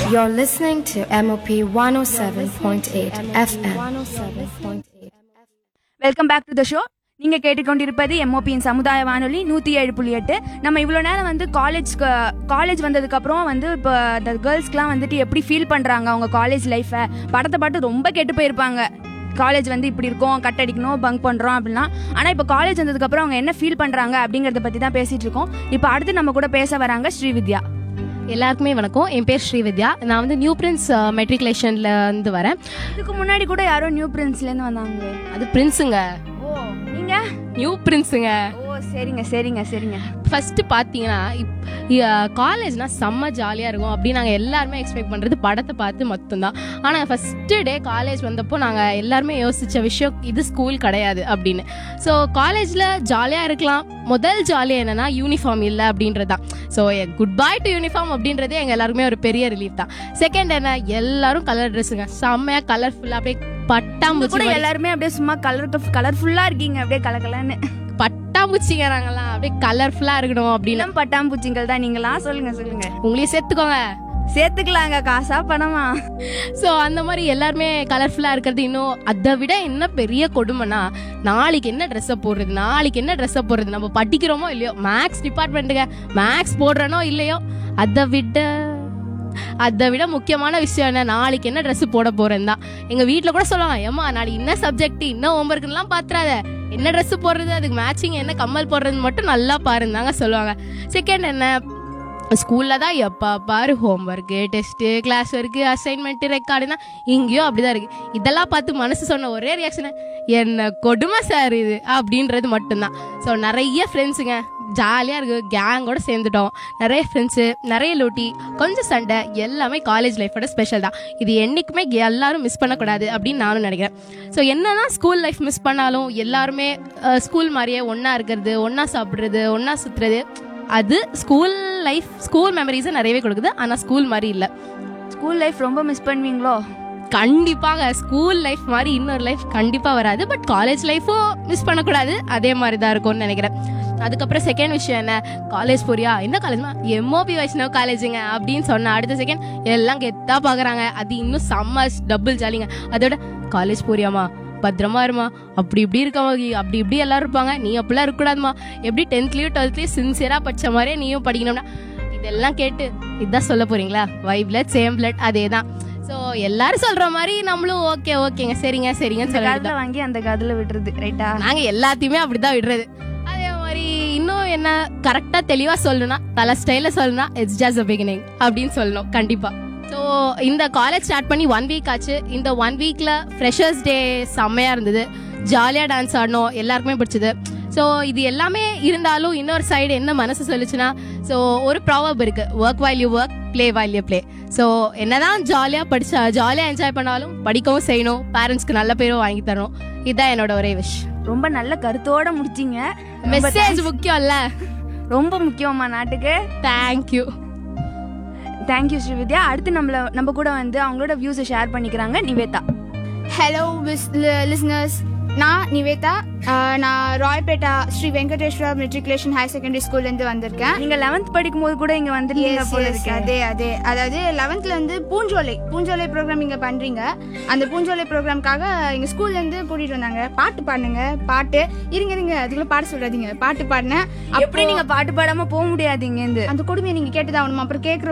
You're listening to MOP 107.8 FM. 107.8. Welcome back to the show நீங்க கேட்டுக்கொண்டிருப்பது எம்ஓபியின் சமுதாய வானொலி நூத்தி ஏழு புள்ளி எட்டு நம்ம இவ்வளோ நேரம் வந்து காலேஜ்க்கு காலேஜ் வந்ததுக்கு அப்புறம் வந்து இப்போ இந்த கேர்ள்ஸ்க்குலாம் வந்துட்டு எப்படி ஃபீல் பண்றாங்க அவங்க காலேஜ் லைஃபை படத்தை பார்த்து ரொம்ப கெட்டு போயிருப்பாங்க காலேஜ் வந்து இப்படி இருக்கும் கட் அடிக்கணும் பங்க் பண்றோம் அப்படிலாம் ஆனா இப்போ காலேஜ் வந்ததுக்கு அப்புறம் அவங்க என்ன ஃபீல் பண்றாங்க அப்படிங்கறத பத்தி தான் பேசிட்டு இருக்கோம் இப்போ அடுத்து நம்ம கூட பேச வராங்க ஸ்ரீவித்யா எல்லாருக்குமே வணக்கம் என் பேர் ஸ்ரீவித்யா நான் வந்து நியூ பிரின்ஸ் மெட்ரிகுலேஷன்ல இருந்து வரேன் இதுக்கு முன்னாடி கூட யாரோ நியூ பிரின்ஸ்ல இருந்து வந்தாங்களே அது பிரின்ஸுங்க ஓ நீங்க நியூ பிரின்ஸுங்க ஓ சரிங்க சரிங்க சரிங்க ஃபர்ஸ்ட் பார்த்தீங்கன்னா காலேஜ்னா செம்ம ஜாலியாக இருக்கும் அப்படின்னு நாங்கள் எல்லாருமே எக்ஸ்பெக்ட் பண்ணுறது படத்தை பார்த்து மட்டும்தான் ஆனால் ஃபஸ்ட்டு டே காலேஜ் வந்தப்போ நாங்கள் எல்லாருமே யோசித்த விஷயம் இது ஸ்கூல் கிடையாது அப்படின்னு ஸோ காலேஜில் ஜாலியாக இருக்கலாம் முதல் ஜாலியாக என்னன்னா யூனிஃபார்ம் இல்லை அப்படின்றது தான் so goodbye to uniform அப்படின்றதே எங்கள் எல்லாருக்குமே ஒரு பெரிய ரிலீஃப் தான் செகண்ட் என்ன எல்லாரும் கலர் ட்ரெஸ்ஸுங்க செம்மையாக கலர்ஃபுல்லாக அப்படியே இங்க பட்டாம்பூச்சி கூட மாதிரி- எல்லாருமே அப்படியே சும்மா கலர் கலர்ஃபுல்லா இருக்கீங்க அப்படியே கலகலன்னு பட்டாம்பூச்சிங்க நாங்கெல்லாம் அப்படியே கலர்ஃபுல்லாக இருக்கணும் அப்படின்னு இளம் பட்டாம்பூச்சிங்கள் தான் நீங்களா சொல்லுங்க சொல்லுங்க உங்களையும் சேர்த்துக்கோங்க சேர்த்துக்கலாங்க காசா பணமா ஸோ அந்த மாதிரி எல்லாருமே கலர்ஃபுல்லாக இருக்கிறது இன்னும் அதை விட என்ன பெரிய கொடுமைனா நாளைக்கு என்ன ட்ரெஸ்ஸை போடுறது நாளைக்கு என்ன ட்ரெஸ்ஸை போடுறது நம்ம படிக்கிறோமோ இல்லையோ மேக்ஸ் டிபார்ட்மெண்ட்டுங்க மேக்ஸ் போடுறனோ இல்லையோ அதை விட அதை விட முக்கியமான விஷயம் என்ன நாளைக்கு என்ன ட்ரெஸ் போட போறேன் தான் எங்க வீட்டில் கூட சொல்லுவாங்க ஏமா நாளைக்கு என்ன சப்ஜெக்ட் என்ன ஹோம்ஒர்க்லாம் பாத்துறாத என்ன ட்ரெஸ் போடுறது அதுக்கு மேட்சிங் என்ன கம்மல் போடுறது மட்டும் நல்லா பாருந்தாங்க சொல்லுவாங்க செகண்ட் என்ன ஸ்கூல்ல தான் எப்போ பாரு homework test classwork assignment ரெக்கார்டுனா இங்கேயும் அப்படிதான் இருக்கு இதெல்லாம் பார்த்து மனசு சொன்ன ஒரே ரியாக்ஷன் என்ன கொடுமை சார் இது அப்படின்றது மட்டும்தான் ஸோ நிறைய ஃப்ரெண்ட்ஸுங்க ஜாலியாக இருக்கு கேங்கோட சேர்ந்துட்டோம் நிறைய ஃப்ரெண்ட்ஸு நிறைய லூட்டி கொஞ்சம் சண்டை எல்லாமே காலேஜ் லைஃபோட ஸ்பெஷல் தான் இது என்றைக்குமே எல்லாரும் மிஸ் பண்ணக்கூடாது அப்படின்னு நானும் நினைக்கிறேன் ஸோ என்னதான் ஸ்கூல் லைஃப் மிஸ் பண்ணாலும் எல்லாருமே ஸ்கூல் மாதிரியே ஒன்றா இருக்கிறது ஒன்றா சாப்பிட்றது ஒன்றா சுற்றுறது அது ஸ்கூல் லைஃப் ஸ்கூல் மெமரிஸை நிறையவே கொடுக்குது ஆனால் ஸ்கூல் மாதிரி இல்லை ஸ்கூல் லைஃப் ரொம்ப மிஸ் பண்ணுவீங்களோ கண்டிப்பாக ஸ்கூல் லைஃப் மாதிரி இன்னொரு லைஃப் கண்டிப்பாக வராது பட் காலேஜ் லைஃப்பும் மிஸ் பண்ணக்கூடாது அதே மாதிரி தான் இருக்கும்னு நினைக்கிறேன் அதுக்கப்புறம் செகண்ட் விஷயம் என்ன காலேஜ் போறியா என்ன காலேஜ்மா எம்ஓபி வைஷ்ணவ் காலேஜுங்க அப்படின்னு சொன்ன அடுத்த செகண்ட் எல்லாம் கெத்தா பார்க்குறாங்க அது இன்னும் செம்ம டபுள் ஜாலிங்க அதோட காலேஜ் போறியாமா பத்திரமா இருமா அப்படி இப்படி இருக்கமா அப்படி இப்படி எல்லாரும் இருப்பாங்க நீ அப்படிலாம் இருக்கக்கூடாதுமா எப்படி டென்த்லயும் டுவெல்த்லயும் சின்சியரா படிச்ச மாதிரியே நீயும் படிக்கணும்னா இதெல்லாம் கேட்டு இதான் சொல்ல போறீங்களா வை பிளட் சேம் பிளட் அதே தான் ஸோ எல்லாரும் சொல்ற மாதிரி நம்மளும் ஓகே ஓகேங்க சரிங்க சரிங்கன்னு இந்த சொல்லிட்டு காதுல வாங்கி அந்த காதுல விடுறது ரைட்டா நாங்க எல்லாத்தையுமே அப்படிதான் விடுறது அதே மாதிரி இன்னும் என்ன கரெக்டா தெளிவா சொல்லணும்னா தலை ஸ்டைல சொல்லணும்னா இட்ஸ் ஜஸ்ட் அ பிகினிங் அப்படின்னு சொல்லணும் கண்டிப்பா ஸோ இந்த காலேஜ் ஸ்டார்ட் பண்ணி ஒன் வீக் ஆச்சு இந்த ஒன் வீக்ல ஃப்ரெஷர்ஸ் டே செம்மையா இருந்தது ஜாலியா டான்ஸ் ஆடணும் எல்லாருக்குமே பிடிச்சது ஸோ இது எல்லாமே இருந்தாலும் இன்னொரு சைடு என்ன மனசு சொல்லுச்சுன்னா ஸோ ஒரு ப்ராவப் இருக்கு work while you work play while you play so என்னதான் ஜாலியாக படிச்சா ஜாலியாக என்ஜாய் பண்ணாலும் படிக்கவும் செய்யணும் பேரண்ட்ஸ்க்கு நல்ல பேரும் வாங்கி தரணும் இதுதான் என்னோட ஒரே விஷ் ரொம்ப நல்ல கருத்தோட முடிச்சீங்க ரொம்ப மெசேஜ் முக்கியம்ல ரொம்ப முக்கியமா நாட்டுக்கு தேங்க்யூ தேங்க்யூ ஸ்ரீவித்யா அடுத்து நம்மள நம்ம கூட வந்து அவங்களோட வியூஸை ஷேர் பண்ணிக்கிறாங்க நிவேதா ஹலோ லிஸ்னர்ஸ் நான் நிவேதா அஹ், நான் Royapettah Sri Venkateswara matriculation higher secondary ஸ்கூல்லேருந்து வந்திருக்கேன் நீங்க 11th படிக்கும் போது கூட இங்க வந்துருந்தீங்க Yes, போல yes, இருக்கு அதே அதே அதாவது லெவன்த்ல வந்து பூஞ்சோலை பூஞ்சோலை ப்ரோக்ராம் இங்க பண்றீங்க அந்த பூஞ்சோலை ப்ரோக்ராம்காக எங்க ஸ்கூல்ல இருந்து கூட்டிட்டு வந்தாங்க பாட்டு பாடுங்க பாட்டு இருங்க இருங்க அதுக்குள்ள பாட சொல்லாதீங்க பாட்டு பாடினேன் எப்படி நீங்க பாட்டு பாடாம போக முடியாது இங்க இருந்து அந்த கொடுமையை நீங்க கேட்டுதான் ஆகணும் அப்புறம் கேக்குற